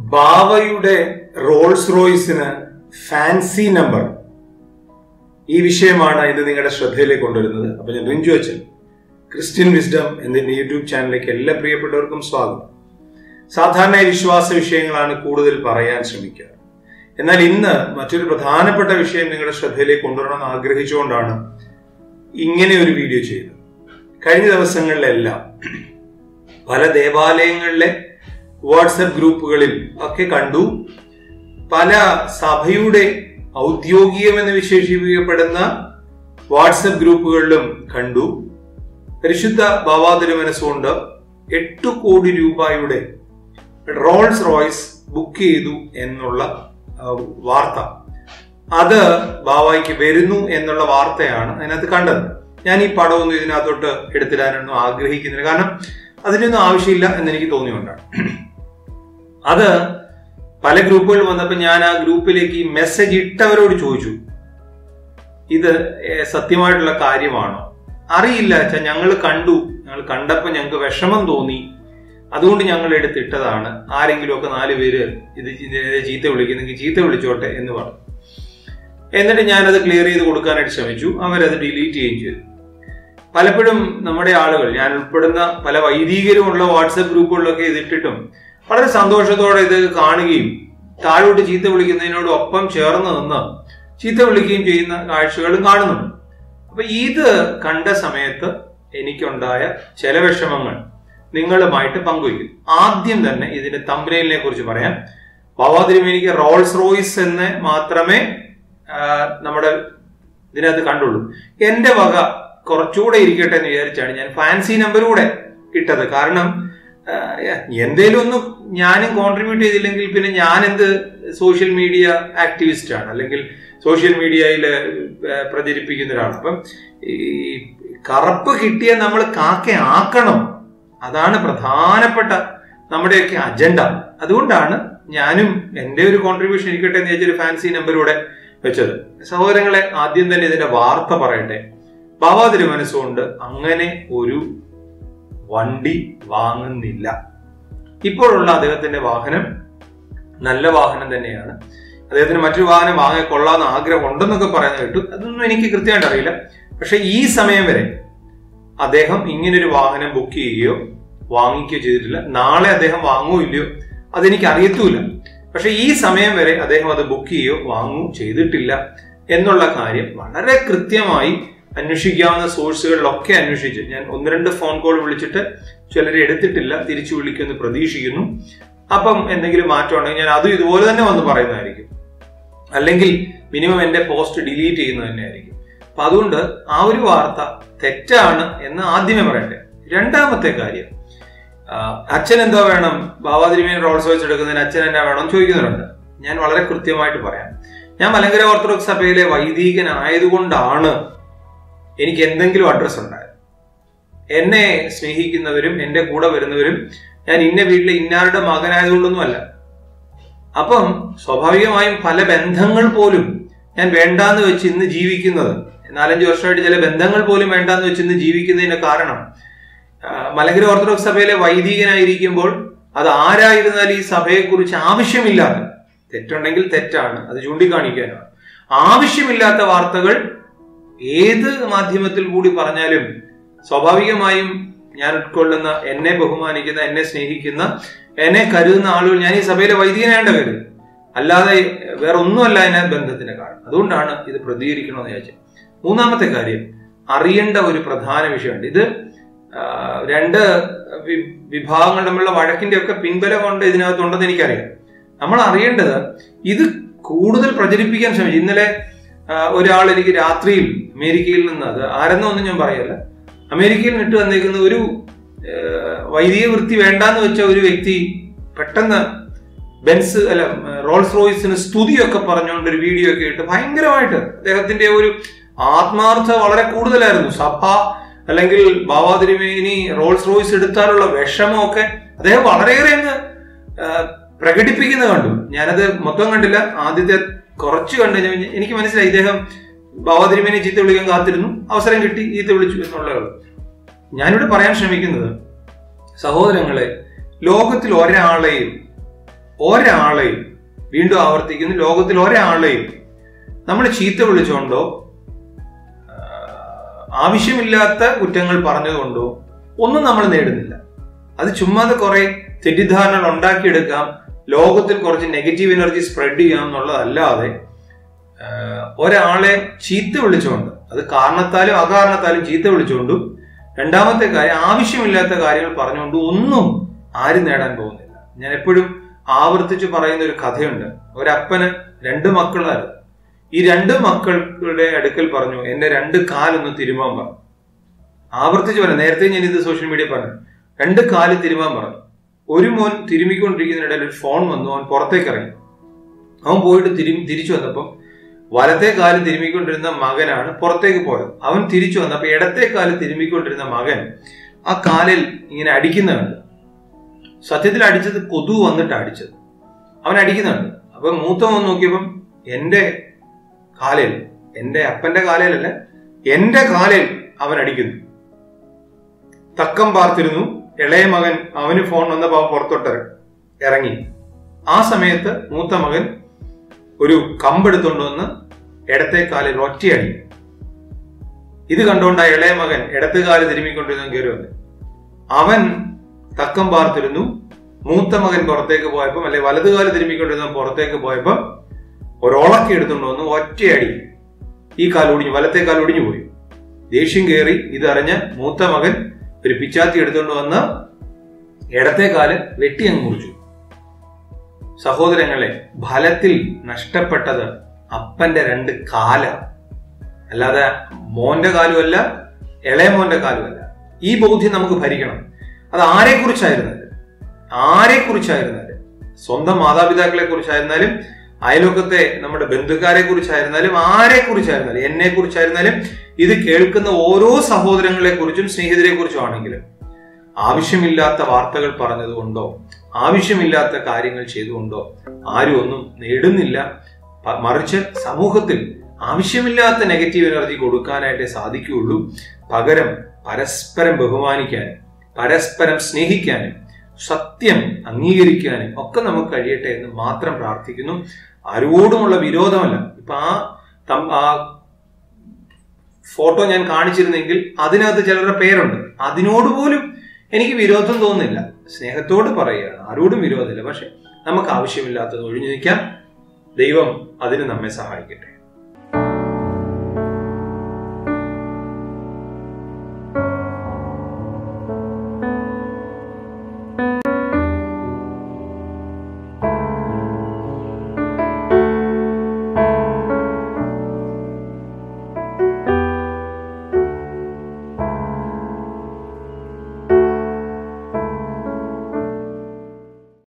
ബാവയുടെ Rolls റോയ്സിന് fancy number ഈ വിഷയമാണ് ഇത് നിങ്ങളുടെ ശ്രദ്ധയിലേക്ക് കൊണ്ടുവരുന്നത് അപ്പൊ ഞാൻ റിഞ്ചു അച്ഛൻ ക്രിസ്ത്യൻ വിസ്ഡം എന്നതിന്റെ യൂട്യൂബ് ചാനലിലേക്ക് എല്ലാ പ്രിയപ്പെട്ടവർക്കും സ്വാഗതം സാധാരണ വിശ്വാസ വിഷയങ്ങളാണ് കൂടുതൽ പറയാൻ ശ്രമിക്കുക എന്നാൽ ഇന്ന് മറ്റൊരു പ്രധാനപ്പെട്ട വിഷയം നിങ്ങളുടെ ശ്രദ്ധയിലേക്ക് കൊണ്ടുവരണമെന്ന് ആഗ്രഹിച്ചുകൊണ്ടാണ് ഇങ്ങനെ ഒരു വീഡിയോ ചെയ്തത് കഴിഞ്ഞ ദിവസങ്ങളിലെല്ലാം പല ദേവാലയങ്ങളിലെ വാട്സപ്പ് ഗ്രൂപ്പുകളിൽ ഒക്കെ കണ്ടു പല സഭയുടെ ഔദ്യോഗികമെന്ന് വിശേഷിപ്പിക്കപ്പെടുന്ന വാട്സപ്പ് ഗ്രൂപ്പുകളിലും കണ്ടു പരിശുദ്ധ ബാബാതിരു മനസ്സുകൊണ്ട് എട്ട് കോടി രൂപയുടെ റോൾസ് റോയ്സ് ബുക്ക് ചെയ്തു എന്നുള്ള ആ, വാർത്ത അത് ബാവായിക്ക് വരുന്നു എന്നുള്ള വാർത്തയാണ് അതിനകത്ത് കണ്ടത് ഞാൻ ഈ പടമൊന്നും ഇതിനകത്തോട്ട് എടുത്തിടാനൊന്നും ആഗ്രഹിക്കുന്നില്ല കാരണം അതിനൊന്നും ആവശ്യമില്ല എന്ന് എനിക്ക് തോന്നിയുകൊണ്ടാണ് അത് പല ഗ്രൂപ്പുകൾ വന്നപ്പോൾ ഞാൻ ആ ഗ്രൂപ്പിലേക്ക് ഈ മെസ്സേജ് ഇട്ടവരോട് ചോദിച്ചു ഇത് ഏഹ്, സത്യമായിട്ടുള്ള കാര്യമാണോ അറിയില്ല അച്ഛാ ഞങ്ങൾ കണ്ടു ഞങ്ങൾ കണ്ടപ്പോൾ ഞങ്ങൾക്ക് വിഷമം തോന്നി അതുകൊണ്ട് ഞങ്ങൾ എടുത്തിട്ടതാണ് ആരെങ്കിലും ഒക്കെ നാല് പേര് ഇത് ഇതിനെ ചീത്ത വിളിക്കുന്നെങ്കിൽ ചീത്ത വിളിച്ചോട്ടെ എന്ന് പറഞ്ഞു എന്നിട്ട് ഞാനത് ക്ലിയർ ചെയ്ത് കൊടുക്കാനായിട്ട് ശ്രമിച്ചു അവരത് ഡിലീറ്റ് ചെയ്യുകയും ചെയ്തു പലപ്പോഴും നമ്മുടെ ആളുകൾ ഞാൻ ഉൾപ്പെടുന്ന പല വൈദികരുമുള്ള വാട്സപ്പ് ഗ്രൂപ്പുകളിലൊക്കെ ഇതിട്ടിട്ടും വളരെ സന്തോഷത്തോടെ ഇത് കാണുകയും താഴോട്ട് ചീത്ത വിളിക്കുന്നതിനോടൊപ്പം ചേർന്ന് നിന്ന് ചീത്ത വിളിക്കുകയും ചെയ്യുന്ന കാഴ്ചകളും കാണുന്നുണ്ട് അപ്പൊ ഇത് കണ്ട സമയത്ത് എനിക്കുണ്ടായ ചില വിഷമങ്ങൾ നിങ്ങളുമായിട്ട് പങ്കുവയ്ക്കും ആദ്യം തന്നെ ഇതിന്റെ തമ്പനയിലിനെ കുറിച്ച് പറയാം ബാബാതിരുമേനിക്ക് റോൾസ് റോയ്സ് എന്ന് മാത്രമേ ആ, നമ്മുടെ ഇതിനകത്ത് കണ്ടുള്ളൂ എന്റെ വക കുറച്ചുകൂടെ ഇരിക്കട്ടെ എന്ന് വിചാരിച്ചാണ് ഞാൻ ഫാൻസി നമ്പർ കൂടെ ഇട്ടത് കാരണം ആ, എന്തേലും ഒന്ന് ഞാനും കോൺട്രിബ്യൂട്ട് ചെയ്തില്ലെങ്കിൽ പിന്നെ ഞാൻ എന്ത് സോഷ്യൽ മീഡിയ ആക്ടിവിസ്റ്റ് ആണ് അല്ലെങ്കിൽ സോഷ്യൽ മീഡിയയിൽ പ്രചരിപ്പിക്കുന്ന ഒരാളാണ് അപ്പം ഈ കറുപ്പ് കിട്ടിയ നമ്മൾ കാക്ക ആക്കണം അതാണ് പ്രധാനപ്പെട്ട നമ്മുടെയൊക്കെ അജണ്ട അതുകൊണ്ടാണ് ഞാനും എൻ്റെ ഒരു കോൺട്രിബ്യൂഷൻ ഇരിക്കട്ടെ എന്ന് വിചാരിച്ചൊരു ഫാൻസി നമ്പറൂടെ വെച്ചത് സഹോദരങ്ങളെ ആദ്യം തന്നെ ഇതിന്റെ വാർത്ത പറയട്ടെ ബാബാ തിരുമനസ്സുകൊണ്ട് അങ്ങനെ ഒരു വണ്ടി വാങ്ങുന്നില്ല ഇപ്പോഴുള്ള അദ്ദേഹത്തിന്റെ വാഹനം നല്ല വാഹനം തന്നെയാണ് അദ്ദേഹത്തിന് മറ്റൊരു വാഹനം വാങ്ങി കൊള്ളാമെന്ന് ആഗ്രഹം ഉണ്ടെന്നൊക്കെ പറയുന്നത് കേട്ടു അതൊന്നും എനിക്ക് കൃത്യമായിട്ട് അറിയില്ല പക്ഷെ ഈ സമയം വരെ അദ്ദേഹം ഇങ്ങനൊരു വാഹനം ബുക്ക് ചെയ്യുകയോ വാങ്ങിക്കുകയോ ചെയ്തിട്ടില്ല നാളെ അദ്ദേഹം വാങ്ങുമോ ഇല്ലയോ അതെനിക്ക് അറിയത്തുമില്ല പക്ഷെ ഈ സമയം വരെ അദ്ദേഹം അത് ബുക്ക് ചെയ്യുകയോ വാങ്ങുകയോ ചെയ്തിട്ടില്ല എന്നുള്ള കാര്യം വളരെ കൃത്യമായി അന്വേഷിക്കാവുന്ന സോഴ്സുകളിലൊക്കെ അന്വേഷിച്ച് ഞാൻ ഒന്ന് രണ്ട് ഫോൺ കോൾ വിളിച്ചിട്ട് ചിലരെ എടുത്തിട്ടില്ല തിരിച്ചു വിളിക്കുമെന്ന് പ്രതീക്ഷിക്കുന്നു അപ്പം എന്തെങ്കിലും മാറ്റം ഉണ്ടെങ്കിൽ ഞാൻ അതും ഇതുപോലെ തന്നെ വന്ന് പറയുന്നതായിരിക്കും അല്ലെങ്കിൽ മിനിമം എന്റെ പോസ്റ്റ് ഡിലീറ്റ് ചെയ്യുന്നത് തന്നെയായിരിക്കും അപ്പൊ അതുകൊണ്ട് ആ ഒരു വാർത്ത തെറ്റാണ് എന്ന് ആദ്യമേ പറയട്ടെ രണ്ടാമത്തെ കാര്യം ആ, അച്ഛൻ എന്തോ വേണം ബാബാതിരിമേൻ റോൾസ് വെച്ച് എടുക്കുന്നതിന് അച്ഛൻ എന്നാ വേണം എന്ന് ചോദിക്കുന്നുണ്ട് ഞാൻ വളരെ കൃത്യമായിട്ട് പറയാം ഞാൻ മലങ്കര ഓർത്തഡോക്സ് സഭയിലെ വൈദികനായതുകൊണ്ടാണ് എനിക്ക് എന്തെങ്കിലും അഡ്രസ് ഉണ്ടായത് എന്നെ സ്നേഹിക്കുന്നവരും എന്റെ കൂടെ വരുന്നവരും ഞാൻ ഇന്ന വീട്ടിലെ ഇന്നാരുടെ മകനായതുകൊണ്ടൊന്നും അല്ല അപ്പം സ്വാഭാവികമായും പല ബന്ധങ്ങൾ പോലും ഞാൻ വേണ്ടാന്ന് വെച്ച് ഇന്ന് ജീവിക്കുന്നത് നാലഞ്ച് വർഷമായിട്ട് ചില ബന്ധങ്ങൾ പോലും വേണ്ടാന്ന് വെച്ച് ഇന്ന് ജീവിക്കുന്നതിന്റെ കാരണം ആ, മലങ്കര ഓർത്തഡോക്സ് സഭയിലെ വൈദികനായിരിക്കുമ്പോൾ അത് ആരായിരുന്നാലും ഈ സഭയെക്കുറിച്ച് ആവശ്യമില്ലാത്ത തെറ്റുണ്ടെങ്കിൽ തെറ്റാണ് അത് ചൂണ്ടിക്കാണിക്കാനാണ് ആവശ്യമില്ലാത്ത വാർത്തകൾ ഏത് മാധ്യമത്തിൽ കൂടി പറഞ്ഞാലും സ്വാഭാവികമായും ഞാൻ ഉൾക്കൊള്ളുന്ന എന്നെ ബഹുമാനിക്കുന്ന എന്നെ സ്നേഹിക്കുന്ന എന്നെ കരുതുന്ന ആളുകൾ ഞാൻ ഈ സഭയിലെ വൈദികനായിട്ട് കരുത് അല്ലാതെ വേറെ ഒന്നുമല്ല അതിനകത്ത് ബന്ധത്തിന്റെ കാരണം അതുകൊണ്ടാണ് ഇത് പ്രതികരിക്കണമെന്ന് വിചാരിച്ചത് മൂന്നാമത്തെ കാര്യം അറിയേണ്ട ഒരു പ്രധാന വിഷയമുണ്ട് ഇത് ആ, രണ്ട് വി- വിഭാഗങ്ങൾ തമ്മിലുള്ള വഴക്കിന്റെ ഒക്കെ പിൻബലം കൊണ്ട് ഇതിനകത്തുണ്ടെന്ന് എനിക്കറിയാം നമ്മൾ അറിയേണ്ടത് ഇത് കൂടുതൽ പ്രചരിപ്പിക്കാൻ ശ്രമിച്ചു ഇന്നലെ ആ, ഒരാൾ എനിക്ക് രാത്രിയിൽ അമേരിക്കയിൽ നിന്ന് അത് ആരെന്നൊന്നും ഞാൻ പറയല്ല അമേരിക്കയിൽ നിട്ട് വന്നേക്കുന്ന ഒരു ആ, വൈദിക വൃത്തി വേണ്ടാന്ന് വെച്ച ഒരു വ്യക്തി പെട്ടെന്ന് ബെൻസ് അല്ല റോൾസ് റോയ്സിന് സ്തുതിയൊക്കെ പറഞ്ഞുകൊണ്ട് ഒരു വീഡിയോ ഒക്കെ ഇട്ട് ഭയങ്കരമായിട്ട് അദ്ദേഹത്തിന്റെ ഒരു ആത്മാർത്ഥ വളരെ കൂടുതലായിരുന്നു സഭ അല്ലെങ്കിൽ ബാബാതിരുമേനി റോൾസ് റോയ്സ് എടുത്താലുള്ള വിഷമമൊക്കെ അദ്ദേഹം വളരെയേറെ അങ്ങ് ആ, പ്രകടിപ്പിക്കുന്നത് കണ്ടു ഞാനത് മൊത്തം കണ്ടില്ല ആദ്യത്തെ കുറച്ച് കണ്ടു കഴിഞ്ഞ് എനിക്ക് മനസ്സിലായി ഇദ്ദേഹം ബാബാതിരുമേനെ ചീത്ത വിളിക്കാൻ കാത്തിരുന്നു അവസരം കിട്ടി ചീത്ത വിളിച്ചു എന്നുള്ളതേ ഉള്ളൂ ഞാനിവിടെ പറയാൻ ശ്രമിക്കുന്നത് സഹോദരങ്ങളെ ലോകത്തിൽ ഒരാളെയും ഒരാളെയും വീണ്ടും ആവർത്തിക്കുന്നു ലോകത്തിൽ ഒരാളെയും നമ്മൾ ചീത്ത വിളിച്ചുകൊണ്ടോ ആ, ആവശ്യമില്ലാത്ത കുറ്റങ്ങൾ പറഞ്ഞതുകൊണ്ടോ ഒന്നും നമ്മൾ നേടുന്നില്ല അത് ചുമ്മാതെ കുറെ തെറ്റിദ്ധാരണകൾ ഉണ്ടാക്കിയെടുക്കാം ലോകത്തിൽ കുറച്ച് നെഗറ്റീവ് എനർജി സ്പ്രെഡ് ചെയ്യാം എന്നുള്ളതല്ലാതെ ആ, ഒരാളെ ചീത്ത വിളിച്ചുകൊണ്ട് അത് കാരണത്താലും അകാരണത്താലും ചീത്ത വിളിച്ചുകൊണ്ടും രണ്ടാമത്തെ കാര്യം ആവശ്യമില്ലാത്ത കാര്യങ്ങൾ പറഞ്ഞുകൊണ്ട് ഒന്നും ആരും നേടാൻ പോകുന്നില്ല ഞാൻ എപ്പോഴും ആവർത്തിച്ച് പറയുന്ന ഒരു കഥയുണ്ട് ഒരപ്പന് രണ്ട് മക്കളായിരുന്നു ഈ രണ്ട് മക്കളുടെ അടുക്കൽ പറഞ്ഞു എന്റെ രണ്ട് കാലൊന്ന് തിരുമാൻ പറഞ്ഞു ആവർത്തിച്ച് പറഞ്ഞു നേരത്തെ ഞാൻ ഇത് സോഷ്യൽ മീഡിയ പറഞ്ഞു രണ്ട് കാല് തിരുമാൻ പറഞ്ഞു ഒരു മോൻ തിരുമിക്കൊണ്ടിരിക്കുന്നതിനിടയിൽ ഒരു ഫോൺ വന്നു അവൻ പുറത്തേക്ക് ഇറങ്ങി അവൻ പോയിട്ട് തിരി തിരിച്ചു വന്നപ്പം വലത്തെ കാല് തിരുമിക്കൊണ്ടിരുന്ന മകനാണ് പുറത്തേക്ക് പോയത് അവൻ തിരിച്ചു വന്നപ്പോ ഇടത്തെ കാല് തിരുമിക്കൊണ്ടിരുന്ന മകൻ ആ കാലിൽ ഇങ്ങനെ അടിക്കുന്നുണ്ട് സത്യത്തിൽ അടിച്ചത് കൊതു വന്നിട്ട് അടിച്ചത് അവൻ അടിക്കുന്നുണ്ട് അപ്പൊ മൂത്തവൻ നോക്കിയപ്പം എന്റെ കാലിൽ എന്റെ അപ്പന്റെ കാലിലല്ല എന്റെ കാലിൽ അവൻ അടിക്കുന്നു തക്കം പാർത്തിരുന്നു ഇളയ മകൻ അവന് ഫോൺ വന്നപ്പോ അവൻ പുറത്തോട്ട് ഇറങ്ങി ആ സമയത്ത് മൂത്ത മകൻ ഒരു കമ്പെടുത്തോണ്ട് വന്ന് ഇടത്തെ കാലിൽ ഒറ്റയടി ഇത് കണ്ടുകൊണ്ട് ആ ഇളയ മകൻ ഇടത്തെ കാല് തിരുമ്മിക്കൊണ്ടിരുന്ന കയറി വന്നു അവൻ തക്കം പാർത്തിരുന്നു മൂത്ത മകൻ പുറത്തേക്ക് പോയപ്പം അല്ലെ വലതുകാല് തിരുമ്മിക്കൊണ്ടിരുന്ന പുറത്തേക്ക് പോയപ്പം ഒരോളക്കി എടുത്തുകൊണ്ട് വന്ന് ഒറ്റയടി ഈ കാൽ ഒടിഞ്ഞു വലത്തെ കാൽ ഒടിഞ്ഞു പോയി ദേഷ്യം കയറി ഇതറിഞ്ഞ് മൂത്ത മകൻ ഒരു പിച്ചാത്തി എടുത്തുകൊണ്ട് വന്ന് ഇടത്തെ കാല് വെട്ടി അങ്ങ് മുറിച്ചു സഹോദരങ്ങളെ ഫലത്തിൽ നഷ്ടപ്പെട്ടത് അപ്പന്റെ രണ്ട് കാല അല്ലാതെ മോന്റെ കാലുമല്ല ഇളയ മോന്റെ കാലുമല്ല ഈ ബോധ്യം നമുക്ക് ഭരിക്കണം അത് ആരെ കുറിച്ചായിരുന്നത് ആരെ കുറിച്ചായിരുന്നാലും സ്വന്തം മാതാപിതാക്കളെ കുറിച്ചായിരുന്നാലും അയലോക്കത്തെ നമ്മുടെ ബന്ധുക്കാരെ കുറിച്ചായിരുന്നാലും ആരെ കുറിച്ചായിരുന്നാലും എന്നെ കുറിച്ചായിരുന്നാലും ഇത് കേൾക്കുന്ന ഓരോ സഹോദരങ്ങളെ കുറിച്ചും സ്നേഹിതരെ കുറിച്ചും ആണെങ്കിലും ആവശ്യമില്ലാത്ത വാർത്തകൾ പറഞ്ഞതുകൊണ്ടോ ആവശ്യമില്ലാത്ത കാര്യങ്ങൾ ചെയ്തുകൊണ്ടോ ആരും ഒന്നും നേടുന്നില്ല പ- മറിച്ച് സമൂഹത്തിൽ ആവശ്യമില്ലാത്ത നെഗറ്റീവ് എനർജി കൊടുക്കാനായിട്ടേ സാധിക്കുകയുള്ളൂ പകരം പരസ്പരം ബഹുമാനിക്കാനും പരസ്പരം സ്നേഹിക്കാനും സത്യം അംഗീകരിക്കാനും ഒക്കെ നമുക്ക് കഴിയട്ടെ എന്ന് മാത്രം പ്രാർത്ഥിക്കുന്നു ആരോടുമുള്ള വിരോധമല്ല ഇപ്പൊ ആ തം- ആ ഫോട്ടോ ഞാൻ കാണിച്ചിരുന്നെങ്കിൽ അതിനകത്ത് ചിലരുടെ പേരുണ്ട് അതിനോട് പോലും എനിക്ക് വിരോധം തോന്നുന്നില്ല സ്നേഹത്തോട് പറയുകയാണ് ആരോടും വിരോധമില്ല പക്ഷെ നമുക്ക് ആവശ്യമില്ലാത്തത് ഒഴിഞ്ഞു നിൽക്കാം ദൈവം അതിന് നമ്മെ സഹായിക്കട്ടെ